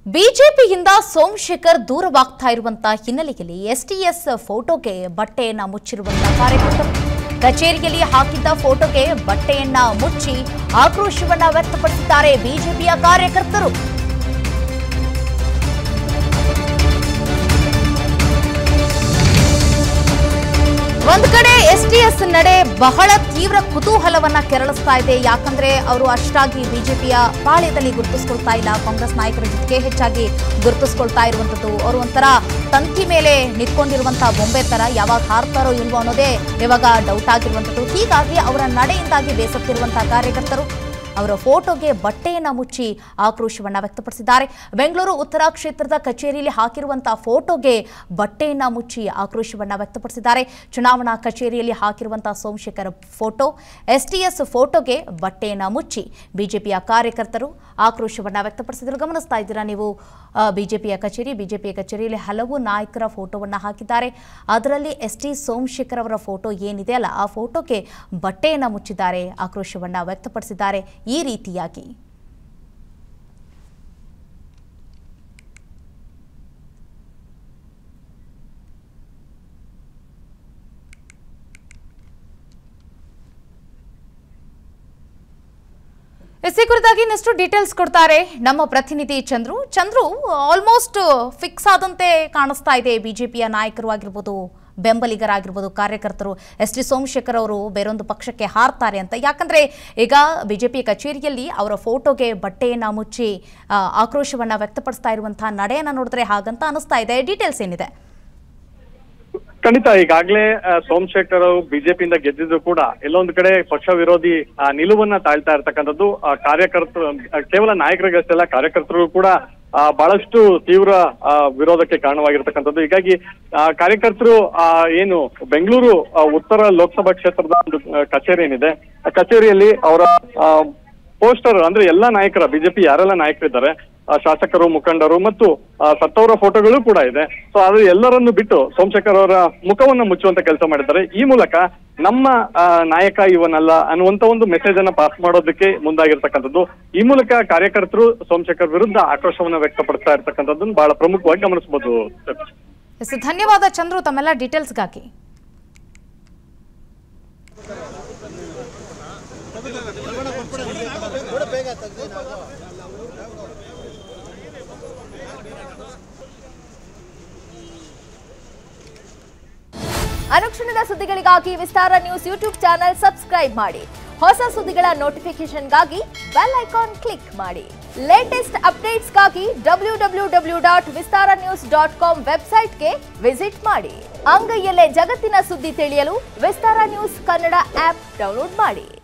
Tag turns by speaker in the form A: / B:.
A: ಬಿಜೆಪಿಯಿಂದ ಸೋಮಶೇಖರ್ ದೂರವಾಗ್ತಾ ಇರುವಂತಹ ಹಿನ್ನೆಲೆಯಲ್ಲಿ ಎಸ್ಟಿಎಸ್ ಫೋಟೋಗೆ ಬಟ್ಟೆಯನ್ನ ಮುಚ್ಚಿರುವಂತಹ ಕಾರ್ಯಕರ್ತರು ಕಚೇರಿಯಲ್ಲಿ ಹಾಕಿದ್ದ ಫೋಟೋಗೆ ಬಟ್ಟೆಯನ್ನ ಮುಚ್ಚಿ ಆಕ್ರೋಶವನ್ನ ವ್ಯಕ್ತಪಡಿಸಿದ್ದಾರೆ ಬಿಜೆಪಿಯ ಕಾರ್ಯಕರ್ತರು ಒಂದ್ ಕಡೆ ಎಸ್ಟಿಎಸ್ ನಡೆ ಬಹಳ ತೀವ್ರ ಕುತೂಹಲವನ್ನ ಕೆರಳಿಸ್ತಾ ಇದೆ ಯಾಕಂದ್ರೆ ಅವರು ಅಷ್ಟಾಗಿ ಬಿಜೆಪಿಯ ಪಾಳ್ಯದಲ್ಲಿ ಗುರುತಿಸ್ಕೊಳ್ತಾ ಇಲ್ಲ ಕಾಂಗ್ರೆಸ್ ನಾಯಕರ ಜೊತೆಗೆ ಹೆಚ್ಚಾಗಿ ಗುರುತಿಸ್ಕೊಳ್ತಾ ಇರುವಂತದ್ದು ಅವರು ಒಂಥರ ತಂತಿ ಮೇಲೆ ನಿಂತ್ಕೊಂಡಿರುವಂತಹ ಬೊಂಬೆ ತರ ಯಾವಾಗ ಹಾರ್ತಾರೋ ಇಲ್ವೋ ಅನ್ನೋದೇ ಇವಾಗ ಡೌಟ್ ಆಗಿರುವಂತದ್ದು ಹೀಗಾಗಿ ಅವರ ನಡೆಯಿಂದಾಗಿ ಬೇಸತ್ತಿರುವಂತಹ ಕಾರ್ಯಕರ್ತರು ಅವರ ಫೋಟೋಗೆ ಬಟ್ಟೆಯನ್ನ ಮುಚ್ಚಿ ಆಕ್ರೋಶವನ್ನ ವ್ಯಕ್ತಪಡಿಸಿದ್ದಾರೆ ಬೆಂಗಳೂರು ಉತ್ತರ ಕ್ಷೇತ್ರದ ಕಚೇರಿಯಲ್ಲಿ ಹಾಕಿರುವಂತಹ ಫೋಟೋಗೆ ಬಟ್ಟೆಯನ್ನ ಮುಚ್ಚಿ ಆಕ್ರೋಶವನ್ನ ವ್ಯಕ್ತಪಡಿಸಿದ್ದಾರೆ ಚುನಾವಣಾ ಕಚೇರಿಯಲ್ಲಿ ಹಾಕಿರುವಂತಹ ಸೋಮಶೇಖರ್ ಫೋಟೋ ಎಸ್ಟಿಎಸ್ ಫೋಟೋಗೆ ಬಟ್ಟೆಯನ್ನ ಮುಚ್ಚಿ ಬಿಜೆಪಿಯ ಕಾರ್ಯಕರ್ತರು ಆಕ್ರೋಶವನ್ನ ವ್ಯಕ್ತಪಡಿಸಿದರು ಗಮನಿಸ್ತಾ ಇದ್ದೀರಾ ನೀವು ಆ, ಬಿಜೆಪಿಯ ಕಚೇರಿ ಬಿಜೆಪಿಯ ಕಚೇರಿಯಲ್ಲಿ ಹಲವು ನಾಯಕರ ಫೋಟೋವನ್ನ ಹಾಕಿದ್ದಾರೆ ಅದರಲ್ಲಿ ಎಸ್ ಟಿ ಸೋಮಶೇಖರ್ ಅವರ ಫೋಟೋ ಏನಿದೆ ಅಲ್ಲ ಆ ಫೋಟೋಗೆ ಬಟ್ಟೆಯನ್ನ ಮುಚ್ಚಿದ್ದಾರೆ ಆಕ್ರೋಶವನ್ನ ವ್ಯಕ್ತಪಡಿಸಿದ್ದಾರೆ ಈ ರೀತಿಯಾಗಿ ಎಸ್ ಈ ಕುರಿತಾಗಿ ಇನ್ನಷ್ಟು ಡೀಟೇಲ್ಸ್ ಕೊಡ್ತಾರೆ ನಮ್ಮ ಪ್ರತಿನಿಧಿ ಚಂದ್ರು ಚಂದ್ರು ಆಲ್ಮೋಸ್ಟ್ ಫಿಕ್ಸ್ ಆದಂತೆ ಕಾಣಿಸ್ತಾ ಇದೆ ಬಿಜೆಪಿಯ ನಾಯಕರು ಆಗಿರ್ಬೋದು ಬೆಂಬಲಿಗರಾಗಿರ್ಬೋದು ಕಾರ್ಯಕರ್ತರು ಎಸ್ ಟಿ ಸೋಮಶೇಖರ್ ಅವರು ಬೇರೊಂದು ಪಕ್ಷಕ್ಕೆ ಹಾರ್ತಾರೆ ಅಂತ ಯಾಕಂದ್ರೆ ಈಗ ಬಿಜೆಪಿ ಕಚೇರಿಯಲ್ಲಿ ಅವರ ಫೋಟೋಗೆ ಬಟ್ಟೆಯನ್ನ ಮುಚ್ಚಿ ಆ, ಆಕ್ರೋಶವನ್ನ ವ್ಯಕ್ತಪಡಿಸ್ತಾ ಇರುವಂತಹ ನಡೆಯನ್ನ ನೋಡಿದ್ರೆ ಹಾಗಂತ ಅನಿಸ್ತಾ ಇದೆ ಡೀಟೇಲ್ಸ್ ಏನಿದೆ
B: ಖಂಡಿತ ಈಗಾಗಲೇ ಸೋಮಶೇಖರ್ ಅವರು ಬಿಜೆಪಿಯಿಂದ ಗೆದ್ದಿದ್ರು ಕೂಡ ಎಲ್ಲೊಂದು ಕಡೆ ಪಕ್ಷ ವಿರೋಧಿ ಆ, ನಿಲುವನ್ನ ತಾಳ್ತಾ ಇರ್ತಕ್ಕಂಥದ್ದು ಆ, ಕಾರ್ಯಕರ್ತರು ಆ, ಕೇವಲ ನಾಯಕರಿಗಷ್ಟೇ ಅಲ್ಲ ಕಾರ್ಯಕರ್ತರು ಕೂಡ ಆ, ಬಹಳಷ್ಟು ತೀವ್ರ ಆ, ವಿರೋಧಕ್ಕೆ ಕಾರಣವಾಗಿರ್ತಕ್ಕಂಥದ್ದು ಹೀಗಾಗಿ ಆ, ಕಾರ್ಯಕರ್ತರು ಆ, ಏನು ಬೆಂಗಳೂರು ಆ, ಉತ್ತರ ಲೋಕಸಭಾ ಕ್ಷೇತ್ರದ ಒಂದು ಆ, ಕಚೇರಿ ಏನಿದೆ ಆ ಕಚೇರಿಯಲ್ಲಿ ಅವರ ಪೋಸ್ಟರ್ ಅಂದ್ರೆ ಎಲ್ಲಾ ನಾಯಕರ ಬಿಜೆಪಿ ಯಾರೆಲ್ಲ ನಾಯಕರಿದ್ದಾರೆ ಆ, ಶಾಸಕರು ಮುಖಂಡರು ಮತ್ತು ಆ, ಸತ್ತವರ ಫೋಟೋಗಳು ಕೂಡ ಇದೆ ಸೊ ಅದು ಎಲ್ಲರನ್ನು ಬಿಟ್ಟು ಸೋಮಶೇಖರ್ ಅವರ ಮುಖವನ್ನ ಮುಚ್ಚುವಂತ ಕೆಲಸ ಮಾಡಿದ್ದಾರೆ ಈ ಮೂಲಕ ನಮ್ಮ ಆ, ನಾಯಕ ಇವನಲ್ಲ ಅನ್ನುವಂತ ಒಂದು ಮೆಸೇಜ್ ಅನ್ನ ಪಾಸ್ ಮಾಡೋದಕ್ಕೆ ಮುಂದಾಗಿರ್ತಕ್ಕಂಥದ್ದು ಈ ಮೂಲಕ ಕಾರ್ಯಕರ್ತರು ಸೋಮಶೇಖರ್ ವಿರುದ್ಧ ಆಕ್ರೋಶವನ್ನ ವ್ಯಕ್ತಪಡಿಸ್ತಾ ಇರ್ತಕ್ಕಂಥದ್ದನ್ನು ಬಹಳ ಪ್ರಮುಖವಾಗಿ ಗಮನಿಸಬಹುದು
A: ಎಸ್ ಧನ್ಯವಾದ ಚಂದ್ರು ತಮ್ಮೆಲ್ಲ ಡೀಟೇಲ್ಸ್ಗಾಗಿ
C: ಅನುಕ್ಷಣದ ಸುದ್ದಿಗಳಿಗಾಗಿ Vistara news YouTube channel subscribe ಮಾಡಿ ಹೊಸ ಸುದ್ದಿಗಳ ನೋಟಿಫಿಕೇಶನ್ಗಾಗಿ ಬೆಲ್ ಐಕಾನ್ ಕ್ಲಿಕ್ ಮಾಡಿ ಲೇಟೆಸ್ಟ್ ಅಪ್ಡೇಟ್ಸ್ಗಾಗಿ W W W dot Vistara news dot com ವೆಬ್ಸೈಟ್ಗೆ ವಿಸಿಟ್ ಮಾಡಿ ಅಂಗೈಯಲ್ಲೇ ಜಗತ್ತಿನ ಸುದ್ದಿ ತಿಳಿಯಲು Vistara news Kannada app download ಮಾಡಿ